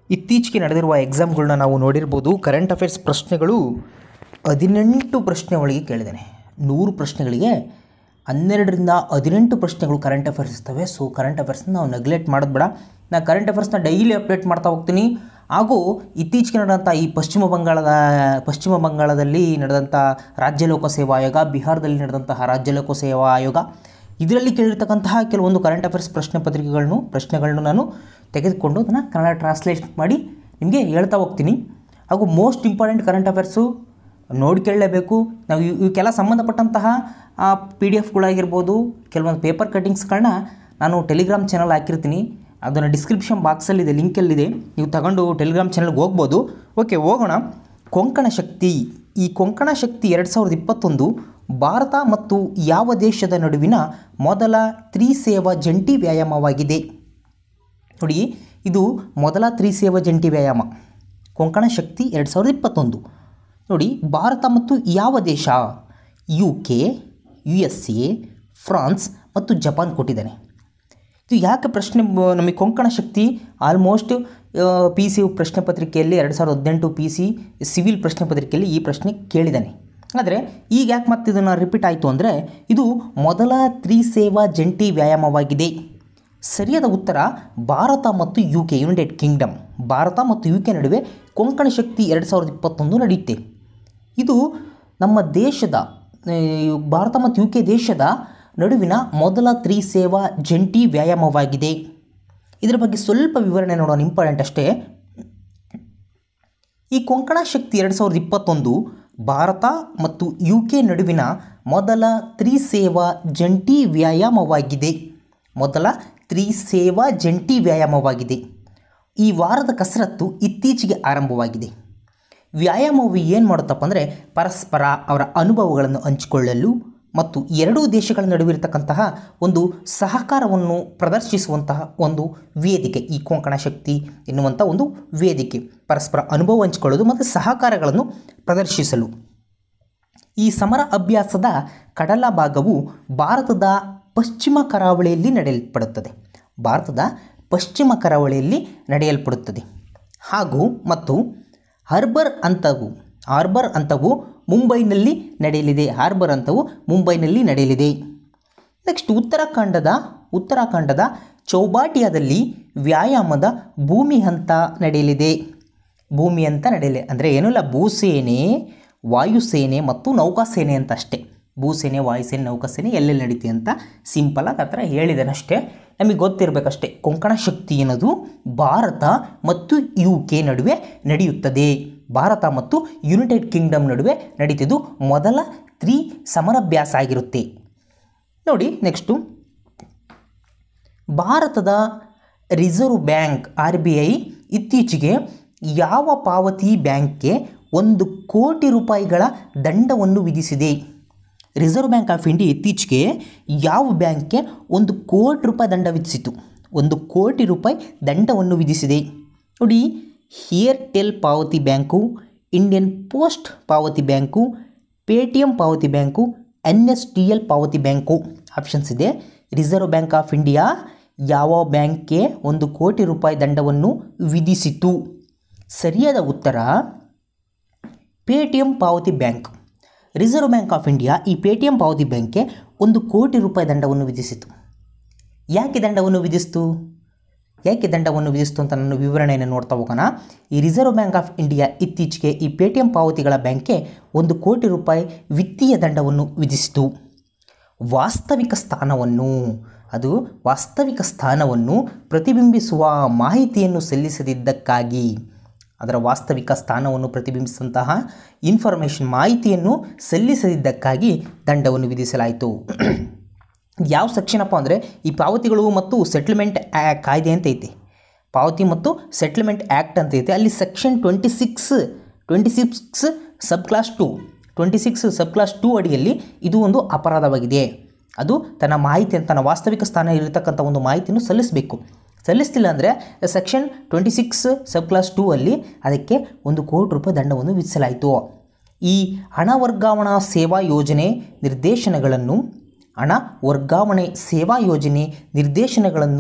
ಇತ್ತೀಚೆಗೆ ನಡೆದಿರುವ ಎಕ್ಸಾಮ್ಗಳನ್ನ ನಾವು ನೋಡಿರ್ಬೋದು ಕರೆಂಟ್ ಅಫೇರ್ಸ್ ಪ್ರಶ್ನೆಗಳು ಹದಿನೆಂಟು ಪ್ರಶ್ನೆ ಒಳಗೆ ಕೇಳಿದ್ದೇನೆ ನೂರು ಪ್ರಶ್ನೆಗಳಿಗೆ ಹನ್ನೆರಡರಿಂದ ಹದಿನೆಂಟು ಪ್ರಶ್ನೆಗಳು ಕರೆಂಟ್ ಅಫೇರ್ಸ್ ಇರ್ತವೆ ಸೊ ಕರೆಂಟ್ ಅಫೇರ್ಸ್ನ ನಾವು ನೆಗ್ಲೆಕ್ಟ್ ಮಾಡೋದು ಬೇಡ ನಾನು ಕರೆಂಟ್ ಅಫೇರ್ಸ್ನ ಡೈಲಿ ಅಪ್ಡೇಟ್ ಮಾಡ್ತಾ ಹೋಗ್ತೀನಿ ಹಾಗೂ ಇತ್ತೀಚೆಗೆ ನಡೆದಂಥ ಈ ಪಶ್ಚಿಮ ಬಂಗಾಳದ ಪಶ್ಚಿಮ ಬಂಗಾಳದಲ್ಲಿ ನಡೆದಂಥ ರಾಜ್ಯ ಲೋಕಸೇವಾ ಆಯೋಗ ಬಿಹಾರದಲ್ಲಿ ನಡೆದಂತಹ ರಾಜ್ಯ ಲೋಕಸೇವಾ ಆಯೋಗ ಇದರಲ್ಲಿ ಕೇಳಿರ್ತಕ್ಕಂತಹ ಕೆಲವೊಂದು ಕರೆಂಟ್ ಅಫೇರ್ಸ್ ಪ್ರಶ್ನೆ ಪತ್ರಿಕೆಗಳನ್ನು ಪ್ರಶ್ನೆಗಳನ್ನು ನಾನು ತೆಗೆದುಕೊಂಡು ಅದನ್ನು ಕನ್ನಡ ಟ್ರಾನ್ಸ್ಲೇಟ್ ಮಾಡಿ ನಿಮಗೆ ಹೇಳ್ತಾ ಹೋಗ್ತೀನಿ ಹಾಗೂ ಮೋಸ್ಟ್ ಇಂಪಾರ್ಟೆಂಟ್ ಕರೆಂಟ್ ಅಫೇರ್ಸು ನೋಡ್ಕೊಳ್ಳೇಬೇಕು ನಾವು ಇವ್- ಇವಕ್ಕೆಲ್ಲ ಸಂಬಂಧಪಟ್ಟಂತಹ ಪಿ ಡಿ ಎಫ್ಗಳಾಗಿರ್ಬೋದು ಕೆಲವೊಂದು ಪೇಪರ್ ಕಟ್ಟಿಂಗ್ಸ್ಗಳನ್ನ ನಾನು ಟೆಲಿಗ್ರಾಮ್ ಚಾನಲ್ ಹಾಕಿರ್ತೀನಿ ಅದನ್ನು ಡಿಸ್ಕ್ರಿಪ್ಷನ್ ಬಾಕ್ಸಲ್ಲಿದೆ ಲಿಂಕಲ್ಲಿದೆ ನೀವು ತಗೊಂಡು ಟೆಲಿಗ್ರಾಮ್ ಚಾನಲ್ಗೆ ಹೋಗ್ಬೋದು ಓಕೆ ಹೋಗೋಣ ಕೊಂಕಣ ಶಕ್ತಿ ಈ ಕೊಂಕಣ ಶಕ್ತಿ ಎರಡು ಸಾವಿರದ ಇಪ್ಪತ್ತೊಂದು ಭಾರತ ಮತ್ತು ಯಾವ ದೇಶದ ನಡುವಿನ ಮೊದಲ ತ್ರಿಸೇವಾ ಜಂಟಿ ವ್ಯಾಯಾಮವಾಗಿದೆ ನೋಡಿ ಇದು ಮೊದಲ ತ್ರಿಸೇವಾ ಜಂಟಿ ವ್ಯಾಯಾಮ ಕೊಂಕಣ ಶಕ್ತಿ ಎರಡು ಸಾವಿರದ ಇಪ್ಪತ್ತೊಂದು ನೋಡಿ ಭಾರತ ಮತ್ತು ಯಾವ ದೇಶ U K U S A France ಮತ್ತು ಜಪಾನ್ ಕೊಟ್ಟಿದ್ದಾನೆ ಇದು ಯಾಕೆ ಪ್ರಶ್ನೆ ಬ- ನಮಗೆ Konkan Shakti almost P C ಪ್ರಶ್ನೆ ಪತ್ರಿಕೆಯಲ್ಲಿ ಎರಡು ಸಾವಿರದ ಹದಿನೆಂಟು ಪಿ ಸಿ ಸಿವಿಲ್ ಪ್ರಶ್ನೆ ಪತ್ರಿಕೆಯಲ್ಲಿ ಈ ಪ್ರಶ್ನೆ ಕೇಳಿದ್ದಾನೆ ಆದರೆ ಈಗ ಯಾಕೆ ಮತ್ತೆ ಇದನ್ನು ರಿಪೀಟ್ ಆಯಿತು ಅಂದರೆ ಇದು ಮೊದಲ ತ್ರಿಸೇವಾ ಜಂಟಿ ವ್ಯಾಯಾಮವಾಗಿದೆ ಸರಿಯಾದ ಉತ್ತರ ಭಾರತ ಮತ್ತು U K United Kingdom Bharat ಮತ್ತು ಯು ಕೆ ನಡುವೆ ಕೊಂಕಣ ಶಕ್ತಿ ಎರಡು ಸಾವಿರದ ಇಪ್ಪತ್ತೊಂದು ನಡೆಯುತ್ತೆ ಇದು ನಮ್ಮ ದೇಶದ ಆ, ಭಾರತ ಮತ್ತು ಯು ಕೆ ದೇಶದ ನಡುವಿನ ಮೊದಲ ತ್ರಿಸೇವಾ ಜಂಟಿ ವ್ಯಾಯಾಮವಾಗಿದೆ ಇದರ ಬಗ್ಗೆ ಸ್ವಲ್ಪ ವಿವರಣೆ ನೋಡೋಣ ಇಂಪಾರ್ಟೆಂಟ್ ಅಷ್ಟೇ ಈ ಕೊಂಕಣ ಶಕ್ತಿ ಎರಡು ಸಾವಿರದ ಇಪ್ಪತ್ತೊಂದು ಭಾರತ ಮತ್ತು ಯು ಕೆ ನಡುವಿನ ಮೊದಲ ತ್ರಿಸೇವಾ ಜಂಟಿ ವ್ಯಾಯಾಮವಾಗಿದೆ ಮೊದಲ ತ್ರಿಸೇವಾ ಜಂಟಿ ವ್ಯಾಯಾಮವಾಗಿದೆ ಈ ವಾರದ ಕಸರತ್ತು ಇತ್ತೀಚೆಗೆ ಆರಂಭವಾಗಿದೆ ವ್ಯಾಯಾಮವು ಏನು ಮಾಡುತ್ತಪ್ಪ ಅಂದರೆ ಪರಸ್ಪರ ಅವರ ಅನುಭವಗಳನ್ನು ಹಂಚಿಕೊಳ್ಳಲು ಮತ್ತು ಎರಡೂ ದೇಶಗಳ ನಡುವಿರತಕ್ಕಂತಹ ಒಂದು ಸಹಕಾರವನ್ನು ಪ್ರದರ್ಶಿಸುವಂತಹ ಒಂದು ವೇದಿಕೆ ಈ ಕೊಂಕಣ ಶಕ್ತಿ ಎನ್ನುವಂಥ ಒಂದು ವೇದಿಕೆ ಪರಸ್ಪರ ಅನುಭವ ಹಂಚಿಕೊಳ್ಳೋದು ಮತ್ತು ಸಹಕಾರಗಳನ್ನು ಪ್ರದರ್ಶಿಸಲು ಈ ಸಮರ ಅಭ್ಯಾಸದ ಕಡಲ ಭಾಗವು ಭಾರತದ ಪಶ್ಚಿಮ ಕರಾವಳಿಯಲ್ಲಿ ನಡೆಯಲ್ಪಡುತ್ತದೆ ಭಾರತದ ಪಶ್ಚಿಮ ಕರಾವಳಿಯಲ್ಲಿ ನಡೆಯಲ್ಪಡುತ್ತದೆ ಹಾಗೂ ಮತ್ತು ಹರ್ಬರ್ ಹಂತವು ಹಾರ್ಬರ್ ಹಂತವು ಮುಂಬೈನಲ್ಲಿ ನಡೆಯಲಿದೆ ಹಾರ್ಬರ್ ಹಂತವು ಮುಂಬೈನಲ್ಲಿ ನಡೆಯಲಿದೆ ನೆಕ್ಸ್ಟ್ ಉತ್ತರಾಖಂಡದ ಉತ್ತರಾಖಂಡದ ಚೌಬಾಟಿಯಾದಲ್ಲಿ ವ್ಯಾಯಾಮದ ಭೂಮಿ ಹಂತ ನಡೆಯಲಿದೆ ಭೂಮಿ ಅಂತ ನಡೆಯಲಿ ಅಂದರೆ ಏನೂ ಇಲ್ಲ ಭೂಸೇನೆ ವಾಯುಸೇನೆ ಮತ್ತು ನೌಕಾಸೇನೆ ಅಂತ ಅಷ್ಟೇ ಭೂಸೇನೆ ವಾಯುಸೇನೆ ನೌಕಾಸೇನೆ ಎಲ್ಲೆಲ್ಲಿ ನಡೀತಿ ಅಂತ ಸಿಂಪಲಾಗಿ ಆ ಥರ ಹೇಳಿದ್ದಾನೆ ಅಷ್ಟೇ ನಮಗೆ ಗೊತ್ತಿರಬೇಕಷ್ಟೇ ಕೊಂಕಣ ಶಕ್ತಿ ಅನ್ನೋದು ಭಾರತ ಮತ್ತು ಯು ಕೆ ನಡುವೆ ನಡೆಯುತ್ತದೆ ಭಾರತ ಮತ್ತು ಯುನೈಟೆಡ್ ಕಿಂಗ್ಡಮ್ ನಡುವೆ ನಡೀತಿದ್ದು ಮೊದಲ ತ್ರಿ ಸಮರಾಭ್ಯಾಸ ಆಗಿರುತ್ತೆ ನೋಡಿ ನೆಕ್ಸ್ಟು ಭಾರತದ reserve bank R B I ಇತ್ತೀಚೆಗೆ ಯಾವ ಪಾವತಿ ಬ್ಯಾಂಕ್ಗೆ ಒಂದು ಕೋಟಿ ರೂಪಾಯಿಗಳ ದಂಡವನ್ನು ವಿಧಿಸಿದೆ ರಿಸರ್ವ್ ಬ್ಯಾಂಕ್ ಆಫ್ ಇಂಡಿಯಾ ಇತ್ತೀಚೆಗೆ ಯಾವ ಬ್ಯಾಂಕ್ಗೆ ಒಂದು ಕೋಟಿ ರೂಪಾಯಿ ದಂಡ ವಿಧಿಸಿತು ಒಂದು ಕೋಟಿ ರೂಪಾಯಿ ದಂಡವನ್ನು ವಿಧಿಸಿದೆ ನೋಡಿ ಏರ್ಟೆಲ್ ಪಾವತಿ ಬ್ಯಾಂಕು ಇಂಡಿಯನ್ ಪೋಸ್ಟ್ ಪಾವತಿ ಬ್ಯಾಂಕು ಪೇಟಿಎಮ್ ಪಾವತಿ bank N S T L ಪಾವತಿ ಬ್ಯಾಂಕು ಆಪ್ಷನ್ಸ್ ಇದೆ ರಿಸರ್ವ್ ಬ್ಯಾಂಕ್ ಆಫ್ ಇಂಡಿಯಾ ಯಾವ ಬ್ಯಾಂಕ್ಗೆ ಒಂದು ಕೋಟಿ ರೂಪಾಯಿ ದಂಡವನ್ನು ವಿಧಿಸಿತು ಸರಿಯಾದ ಉತ್ತರ ಪೇಟಿಎಮ್ ಪಾವತಿ bank reserve bank of India ಈ ಪೇಟಿಎಮ್ ಪಾವತಿ ಬ್ಯಾಂಕ್ಗೆ ಒಂದು ಕೋಟಿ ರೂಪಾಯಿ ದಂಡವನ್ನು ವಿಧಿಸಿತು ಯಾಕೆ ದಂಡವನ್ನು ವಿಧಿಸ್ತು ಯಾಕೆ ದಂಡವನ್ನು ವಿಧಿಸ್ತು ಅಂತ ನಾನು ವಿವರಣೆಯನ್ನು ನೋಡ್ತಾ ಹೋಗೋಣ ಈ ರಿಸರ್ವ್ ಬ್ಯಾಂಕ್ ಆಫ್ ಇಂಡಿಯಾ ಇತ್ತೀಚೆಗೆ ಈ ಪೇಟಿಎಂ ಪಾವತಿಗಳ ಬ್ಯಾಂಕ್ಗೆ ಒಂದು ಕೋಟಿ ರೂಪಾಯಿ ವಿತ್ತೀಯ ದಂಡವನ್ನು ವಿಧಿಸಿತು ವಾಸ್ತವಿಕ ಸ್ಥಾನವನ್ನು ಅದು ವಾಸ್ತವಿಕ ಸ್ಥಾನವನ್ನು ಪ್ರತಿಬಿಂಬಿಸುವ ಮಾಹಿತಿಯನ್ನು ಸಲ್ಲಿಸದಿದ್ದಕ್ಕಾಗಿ ಅದರ ವಾಸ್ತವಿಕ ಸ್ಥಾನವನ್ನು ಪ್ರತಿಬಿಂಬಿಸಿದಂತಹ ಇನ್ಫಾರ್ಮೇಷನ್ ಮಾಹಿತಿಯನ್ನು ಸಲ್ಲಿಸದಿದ್ದಕ್ಕಾಗಿ ದಂಡವನ್ನು ವಿಧಿಸಲಾಯಿತು ಯಾವ ಸೆಕ್ಷನ್ ಅಪ್ಪ ಅಂದರೆ ಈ ಪಾವತಿಗಳು ಮತ್ತು ಸೆಟ್ಲ್ಮೆಂಟ್ ಕಾಯ್ದೆ ಅಂತ ಐತೆ ಪಾವತಿ ಮತ್ತು ಸೆಟ್ಲ್ಮೆಂಟ್ ಆ್ಯಕ್ಟ್ ಅಂತ ಐತೆ ಅಲ್ಲಿ section twenty six twenty six sub clause two twenty six sub clause two ಅಡಿಯಲ್ಲಿ ಇದು ಒಂದು ಅಪರಾಧವಾಗಿದೆ ಅದು ತನ್ನ ಮಾಹಿತಿ ತನ್ನ ವಾಸ್ತವಿಕ ಸ್ಥಾನ ಇರತಕ್ಕಂಥ ಒಂದು ಮಾಹಿತಿಯನ್ನು ಸಲ್ಲಿಸಬೇಕು ಸಲ್ಲಿಸ್ತಿಲ್ಲ ಅಂದರೆ section twenty six sub clause two ಅಲ್ಲಿ ಅದಕ್ಕೆ ಒಂದು ಕೋಟಿ ರೂಪಾಯಿ ದಂಡವನ್ನು ವಿಧಿಸಲಾಯಿತು ಈ ಹಣ ವರ್ಗಾವಣಾ ಸೇವಾ ಯೋಜನೆ ನಿರ್ದೇಶನಗಳನ್ನು ಹಣ ವರ್ಗಾವಣೆ ಸೇವಾ ಯೋಜನೆ ನಿರ್ದೇಶನಗಳನ್ನು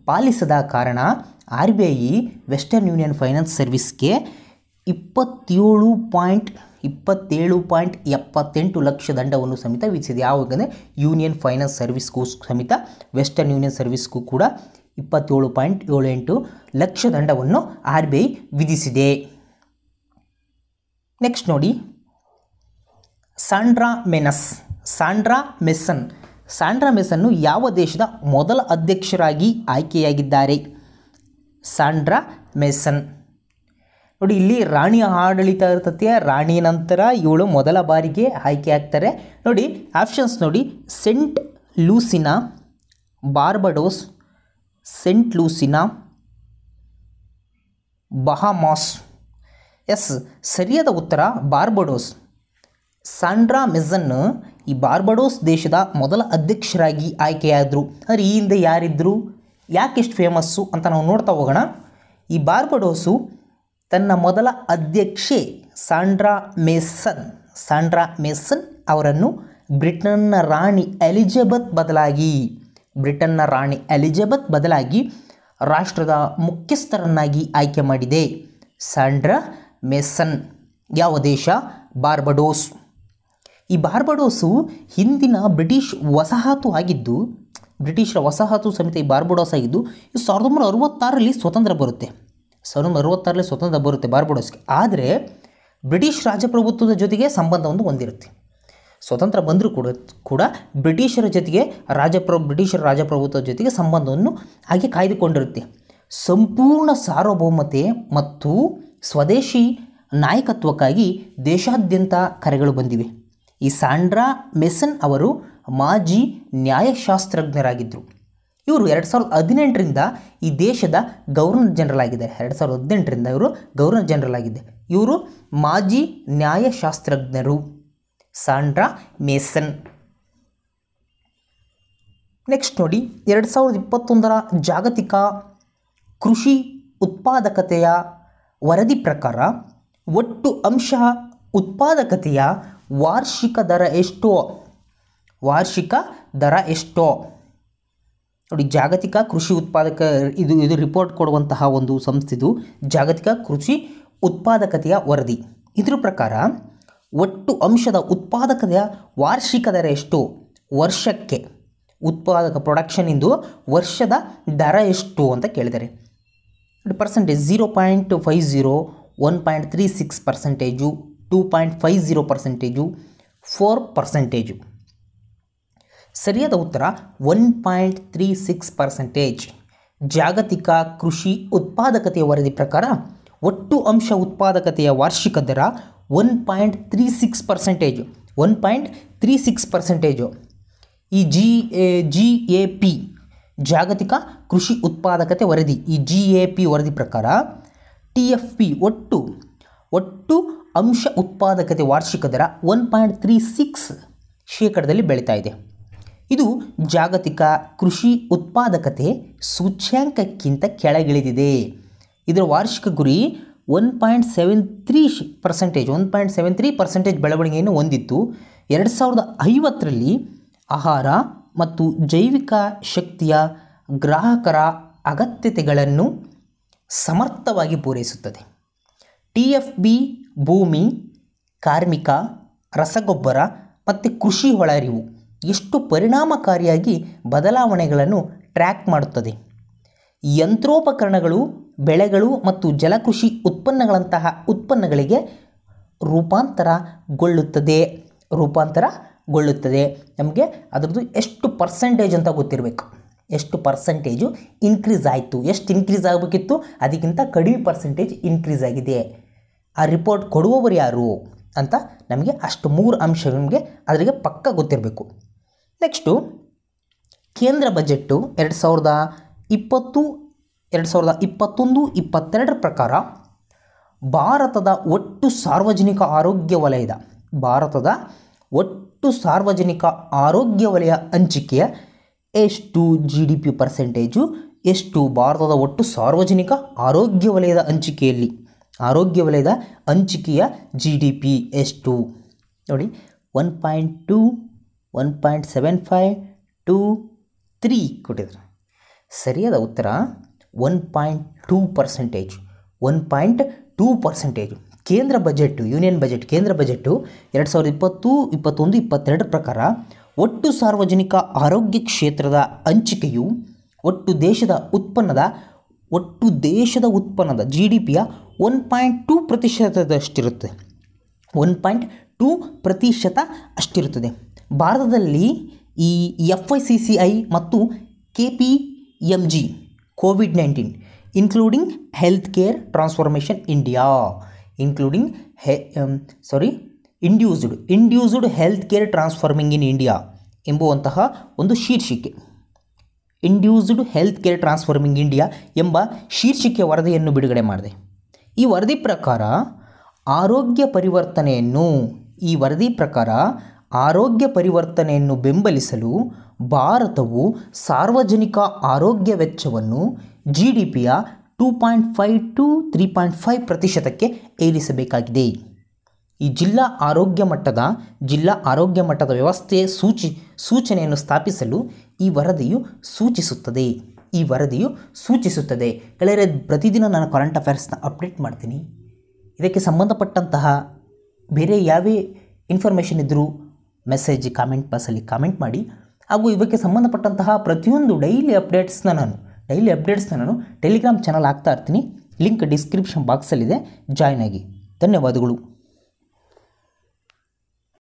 ಪಾಲಿಸದ ಕಾರಣ R B I Western Union finance ಸರ್ವಿಸ್ಗೆ ಇಪ್ಪತ್ತೇಳು ಪಾಯಿಂಟ್ ಇಪ್ಪತ್ತೇಳು ಪಾಯಿಂಟ್ ಎಪ್ಪತ್ತೆಂಟು ಲಕ್ಷ ದಂಡವನ್ನು ಸಮೇತ ವಿಧಿಸಿದೆ ಯಾವಾಗಂದರೆ ಯೂನಿಯನ್ ಫೈನಾನ್ಸ್ ಸರ್ವಿಸ್ಗೂ ಸಮೇತ ವೆಸ್ಟರ್ನ್ ಯೂನಿಯನ್ ಸರ್ವಿಸ್ಗೂ ಕೂಡ ಇಪ್ಪತ್ತೇಳು ಪಾಯಿಂಟ್ ಏಳು ಎಂಟು ಲಕ್ಷ ದಂಡವನ್ನು ಆರ್ ಬಿ ಐ ವಿಧಿಸಿದೆ ನೆಕ್ಸ್ಟ್ ನೋಡಿ Sandra Mason Sandra Mason Sandra ಮೆಸನ್ನು ಯಾವ ದೇಶದ ಮೊದಲ ಅಧ್ಯಕ್ಷರಾಗಿ ಆಯ್ಕೆಯಾಗಿದ್ದಾರೆ ಸಾಂಡ್ರಾ ಮೆಸನ್ ನೋಡಿ ಇಲ್ಲಿ ರಾಣಿಯ ಆಡಳಿತ ಇರ್ತತೆ ರಾಣಿಯ ನಂತರ ಇವಳು ಮೊದಲ ಬಾರಿಗೆ ಆಯ್ಕೆ ಆಗ್ತಾರೆ ನೋಡಿ ಆಪ್ಷನ್ಸ್ ನೋಡಿ Saint Lucia Barbados Saint Lucia Bahamas ಎಸ್ ಸರಿಯಾದ ಉತ್ತರ ಬಾರ್ಬಡೋಸ್ ಸಾಂಡ್ರಾ ಮೆಸನ್ ಈ ಬಾರ್ಬಡೋಸ್ ದೇಶದ ಮೊದಲ ಅಧ್ಯಕ್ಷರಾಗಿ ಆಯ್ಕೆಯಾದರು ಅಂದರೆ ಈ ಹಿಂದೆ ಯಾರಿದ್ದರು ಯಾಕೆ ಇಷ್ಟು ಫೇಮಸ್ಸು ಅಂತ ನಾವು ನೋಡ್ತಾ ಹೋಗೋಣ ಈ ಬಾರ್ಬಡೋಸು ತನ್ನ ಮೊದಲ ಅಧ್ಯಕ್ಷೆ ಸಾಂಡ್ರಾ ಮೇಸನ್ ಸಾಂಡ್ರಾ ಮೇಸನ್ ಅವರನ್ನು ಬ್ರಿಟನ್ನ ರಾಣಿ ಎಲಿಜಬೆತ್ ಬದಲಾಗಿ ಬ್ರಿಟನ್ನ ರಾಣಿ ಎಲಿಜಬೆತ್ ಬದಲಾಗಿ ರಾಷ್ಟ್ರದ ಮುಖ್ಯಸ್ಥರನ್ನಾಗಿ ಆಯ್ಕೆ ಮಾಡಿದೆ ಸಾಂಡ್ರಾ ಮೇಸನ್ ಯಾವ ದೇಶ ಬಾರ್ಬಡೋಸ್ ಈ ಬಾರ್ಬಡೋಸು ಹಿಂದಿನ ಬ್ರಿಟಿಷ್ ವಸಾಹತು ಆಗಿದ್ದು ಬ್ರಿಟಿಷರ ವಸಾಹತು ಸಮೇತ ಈ ಬಾರ್ಬಡೋಸ್ ಆಗಿದ್ದು ಇದು ಸಾವಿರದ ಒಂಬೈನೂರ ಅರವತ್ತಾರರಲ್ಲಿ ಸ್ವತಂತ್ರ ಬರುತ್ತೆ ಸಾವಿರದ ಒಂಬೈನೂರ ಅರವತ್ತಾರರಲ್ಲಿ ಸ್ವತಂತ್ರ ಬರುತ್ತೆ ಬಾರ್ಬಡೋಸ್ಗೆ ಆದರೆ ಬ್ರಿಟಿಷ್ ರಾಜಪ್ರಭುತ್ವದ ಜೊತೆಗೆ ಸಂಬಂಧವನ್ನು ಹೊಂದಿರುತ್ತೆ ಸ್ವತಂತ್ರ ಬಂದರೂ ಕೂಡ ಕೂಡ ಬ್ರಿಟಿಷರ ಜೊತೆಗೆ ರಾಜಪ್ರ ಬ್ರಿಟಿಷರ ರಾಜಪ್ರಭುತ್ವದ ಜೊತೆಗೆ ಸಂಬಂಧವನ್ನು ಹಾಗೆ ಕಾಯ್ದುಕೊಂಡಿರುತ್ತೆ ಸಂಪೂರ್ಣ ಸಾರ್ವಭೌಮತೆ ಮತ್ತು ಸ್ವದೇಶಿ ನಾಯಕತ್ವಕ್ಕಾಗಿ ದೇಶಾದ್ಯಂತ ಕರೆಗಳು ಬಂದಿವೆ ಈ ಸಾಂಡ್ರಾ ಮೆಸನ್ ಅವರು ಮಾಜಿ ನ್ಯಾಯಶಾಸ್ತ್ರಜ್ಞರಾಗಿದ್ದರು ಇವರು ಎರಡು ಸಾವಿರದ ಹದಿನೆಂಟರಿಂದ ಈ ದೇಶದ ಗವರ್ನರ್ ಜನರಲ್ ಆಗಿದ್ದಾರೆ ಎರಡು ಸಾವಿರದ ಹದಿನೆಂಟರಿಂದ ಇವರು ಗವರ್ನರ್ ಜನರಲ್ ಆಗಿದ್ದಾರೆ ಇವರು ಮಾಜಿ ನ್ಯಾಯಶಾಸ್ತ್ರಜ್ಞರು ಸಾಂಡ್ರಾ ಮೇಸನ್ ನೆಕ್ಸ್ಟ್ ನೋಡಿ ಎರಡು ಸಾವಿರದ ಇಪ್ಪತ್ತೊಂದರ ಜಾಗತಿಕ ಕೃಷಿ ಉತ್ಪಾದಕತೆಯ ವರದಿ ಪ್ರಕಾರ ಒಟ್ಟು ಅಂಶ ಉತ್ಪಾದಕತೆಯ ವಾರ್ಷಿಕ ದರ ಎಷ್ಟೋ ವಾರ್ಷಿಕ ದರ ಎಷ್ಟೋ ನೋಡಿ ಜಾಗತಿಕ ಕೃಷಿ ಉತ್ಪಾದಕ ಇದು ಇದು ರಿಪೋರ್ಟ್ ಕೊಡುವಂತಹ ಒಂದು ಸಂಸ್ಥೆದು ಜಾಗತಿಕ ಕೃಷಿ ಉತ್ಪಾದಕತೆಯ ವರದಿ ಇದ್ರ ಪ್ರಕಾರ ಒಟ್ಟು ಅಂಶದ ಉತ್ಪಾದಕತೆಯ ವಾರ್ಷಿಕ ದರ ಎಷ್ಟು ವರ್ಷಕ್ಕೆ ಉತ್ಪಾದಕ ಪ್ರೊಡಕ್ಷನಿಂದು ವರ್ಷದ ದರ ಎಷ್ಟು ಅಂತ ಕೇಳಿದ್ದಾರೆ ನೋಡಿ percentage zero point five zero one point three six percentage two point five zero percentage four percentage ಸರಿಯಾದ ಉತ್ತರ one point three six percentage ಜಾಗತಿಕ ಕೃಷಿ ಉತ್ಪಾದಕತೆಯ ವರದಿ ಪ್ರಕಾರ ಒಟ್ಟು ಅಂಶ ಉತ್ಪಾದಕತೆಯ ವಾರ್ಷಿಕ ದರ one point three six percentage one point three six percentage ಈ G A G A P ಜಾಗತಿಕ ಕೃಷಿ ಉತ್ಪಾದಕತೆ ವರದಿ ಈ ಜಿ ಎ ಪಿ ವರದಿ ಪ್ರಕಾರ ಟಿ ಎಫ್ ಪಿ ಒಟ್ಟು ಒಟ್ಟು ಅಂಶ ಉತ್ಪಾದಕತೆ ವಾರ್ಷಿಕ ದರ ಒನ್ ಪಾಯಿಂಟ್ ತ್ರೀ ಸಿಕ್ಸ್ ಶೇಕಡದಲ್ಲಿ ಬೆಳೀತಾ ಇದೆ ಇದು ಜಾಗತಿಕ ಕೃಷಿ ಉತ್ಪಾದಕತೆ ಸೂಚ್ಯಾಂಕಕ್ಕಿಂತ ಕೆಳಗಿಳಿದಿದೆ ಇದರ ವಾರ್ಷಿಕ ಗುರಿ one point seven three percentage one point seven three percentage ಬೆಳವಣಿಗೆಯನ್ನು ಹೊಂದಿತ್ತು ಎರಡು ಸಾವಿರದ ಐವತ್ತರಲ್ಲಿ ಆಹಾರ ಮತ್ತು ಜೈವಿಕ ಶಕ್ತಿಯ ಗ್ರಾಹಕರ ಅಗತ್ಯತೆಗಳನ್ನು ಸಮರ್ಥವಾಗಿ ಪೂರೈಸುತ್ತದೆ ಟಿ ಎಫ್ ಬಿ ಭೂಮಿ ಕಾರ್ಮಿಕ ರಸಗೊಬ್ಬರ ಮತ್ತು ಕೃಷಿ ಒಳಹರಿವು ಎಷ್ಟು ಪರಿಣಾಮಕಾರಿಯಾಗಿ ಬದಲಾವಣೆಗಳನ್ನು ಟ್ರ್ಯಾಕ್ ಮಾಡುತ್ತದೆ ಯಂತ್ರೋಪಕರಣಗಳು ಬೆಳೆಗಳು ಮತ್ತು ಜಲಕೃಷಿ ಉತ್ಪನ್ನಗಳಂತಹ ಉತ್ಪನ್ನಗಳಿಗೆ ರೂಪಾಂತರಗೊಳ್ಳುತ್ತದೆ ರೂಪಾಂತರಗೊಳ್ಳುತ್ತದೆ ನಮಗೆ ಅದರದ್ದು ಎಷ್ಟು ಪರ್ಸೆಂಟೇಜ್ ಅಂತ ಗೊತ್ತಿರಬೇಕು ಎಷ್ಟು ಪರ್ಸೆಂಟೇಜು ಇನ್ಕ್ರೀಸ್ ಆಯಿತು ಎಷ್ಟು ಇನ್ಕ್ರೀಸ್ ಆಗಬೇಕಿತ್ತು ಅದಕ್ಕಿಂತ ಕಡಿಮೆ ಪರ್ಸೆಂಟೇಜ್ ಇನ್ಕ್ರೀಸ್ ಆಗಿದೆ ಆ ರಿಪೋರ್ಟ್ ಕೊಡುವವರು ಯಾರು ಅಂತ ನಮಗೆ ಅಷ್ಟು ಮೂರು ಅಂಶ ನಮಗೆ ಅದರಿಗೆ ಪಕ್ಕ ಗೊತ್ತಿರಬೇಕು ನೆಕ್ಸ್ಟು ಕೇಂದ್ರ ಬಜೆಟ್ಟು ಎರಡು ಸಾವಿರದ ಇಪ್ಪತ್ತು ಎರಡು ಸಾವಿರದ ಇಪ್ಪತ್ತೊಂದು ಇಪ್ಪತ್ತೆರಡರ ಪ್ರಕಾರ ಭಾರತದ ಒಟ್ಟು ಸಾರ್ವಜನಿಕ ಆರೋಗ್ಯ ವಲಯದ ಭಾರತದ ಒಟ್ಟು ಸಾರ್ವಜನಿಕ ಆರೋಗ್ಯ ವಲಯ ಹಂಚಿಕೆಯ ಎಷ್ಟು ಜಿ ಡಿ ಪಿ ಪರ್ಸೆಂಟೇಜು ಎಷ್ಟು ಭಾರತದ ಒಟ್ಟು ಸಾರ್ವಜನಿಕ ಆರೋಗ್ಯ ವಲಯದ ಹಂಚಿಕೆಯಲ್ಲಿ ಆರೋಗ್ಯ ವಲಯದ ಹಂಚಿಕೆಯ ಜಿ ಡಿ ಪಿ ಎಷ್ಟು ನೋಡಿ one point two one point seven five two three ಕೊಟ್ಟಿದ್ದಾರೆ ಸರಿಯಾದ ಉತ್ತರ one point two percentage one point two percentage ಕೇಂದ್ರ ಬಜೆಟ್ ಯೂನಿಯನ್ ಬಜೆಟ್ ಕೇಂದ್ರ ಬಜೆಟ್ಟು ಎರಡು ಸಾವಿರದ ಇಪ್ಪತ್ತು ಇಪ್ಪತ್ತೊಂದು ಇಪ್ಪತ್ತೆರಡರ ಪ್ರಕಾರ ಒಟ್ಟು ಸಾರ್ವಜನಿಕ ಆರೋಗ್ಯ ಕ್ಷೇತ್ರದ ಹಂಚಿಕೆಯು ಒಟ್ಟು ದೇಶದ ಉತ್ಪನ್ನದ ಒಟ್ಟು ದೇಶದ ಉತ್ಪನ್ನದ ಜಿ ಡಿ ಪಿಯ ಒನ್ ಪಾಯಿಂಟ್ ಟೂ ಪ್ರತಿಶತದಷ್ಟಿರುತ್ತೆ ಒನ್ ಪಾಯಿಂಟ್ ಟೂ ಪ್ರತಿಶತ ಅಷ್ಟಿರುತ್ತದೆ ಭಾರತದಲ್ಲಿ ಈ F I C C I ಮತ್ತು K P M G COVID nineteen including health care transformation India including ಹೆ sorry induced induced health care transforming in India ಎಂಬುವಂತಹ ಒಂದು ಶೀರ್ಷಿಕೆ induced health care transforming India ಎಂಬ ಶೀರ್ಷಿಕೆ ವರದಿಯನ್ನು ಬಿಡುಗಡೆ ಮಾಡಿದೆ ಈ ವರದಿ ಪ್ರಕಾರ ಆರೋಗ್ಯ ಪರಿವರ್ತನೆಯನ್ನು ಈ ವರದಿ ಪ್ರಕಾರ ಆರೋಗ್ಯ ಪರಿವರ್ತನೆಯನ್ನು ಬೆಂಬಲಿಸಲು ಭಾರತವು ಸಾರ್ವಜನಿಕ ಆರೋಗ್ಯ ವೆಚ್ಚವನ್ನು ಜಿ ಡಿ ಪಿಯ two point five to three point five ಪ್ರತಿಶತಕ್ಕೆ ಏರಿಸಬೇಕಾಗಿದೆ ಈ ಜಿಲ್ಲಾ ಆರೋಗ್ಯ ಮಟ್ಟದ ಜಿಲ್ಲಾ ಆರೋಗ್ಯ ಮಟ್ಟದ ವ್ಯವಸ್ಥೆ ಸೂಚಿ ಸೂಚನೆಯನ್ನು ಸ್ಥಾಪಿಸಲು ಈ ವರದಿಯು ಸೂಚಿಸುತ್ತದೆ ಈ ವರದಿಯು ಸೂಚಿಸುತ್ತದೆ ಗೆಳೆಯರೆ ಪ್ರತಿದಿನ ನಾನು ಕರೆಂಟ್ ಅಫೇರ್ಸ್ನ ಅಪ್ಡೇಟ್ ಮಾಡ್ತೀನಿ ಇದಕ್ಕೆ ಸಂಬಂಧಪಟ್ಟಂತಹ ಬೇರೆ ಯಾವೇ ಇನ್ಫಾರ್ಮೇಷನ್ ಇದ್ದರೂ ಮೆಸೇಜ್ ಕಾಮೆಂಟ್ ಬಾಕ್ಸಲ್ಲಿ ಕಾಮೆಂಟ್ ಮಾಡಿ ಹಾಗೂ ಇವಕ್ಕೆ ಸಂಬಂಧಪಟ್ಟಂತಹ ಪ್ರತಿಯೊಂದು ಡೈಲಿ ಅಪ್ಡೇಟ್ಸ್ನ ನಾನು ಡೈಲಿ ಅಪ್ಡೇಟ್ಸ್ನ ನಾನು ಟೆಲಿಗ್ರಾಮ್ ಚಾನಲ್ ಹಾಕ್ತಾ ಇರ್ತೀನಿ ಲಿಂಕ್ ಡಿಸ್ಕ್ರಿಪ್ಷನ್ ಬಾಕ್ಸಲ್ಲಿದೆ ಜಾಯ್ನ್ ಆಗಿ ಧನ್ಯವಾದಗಳು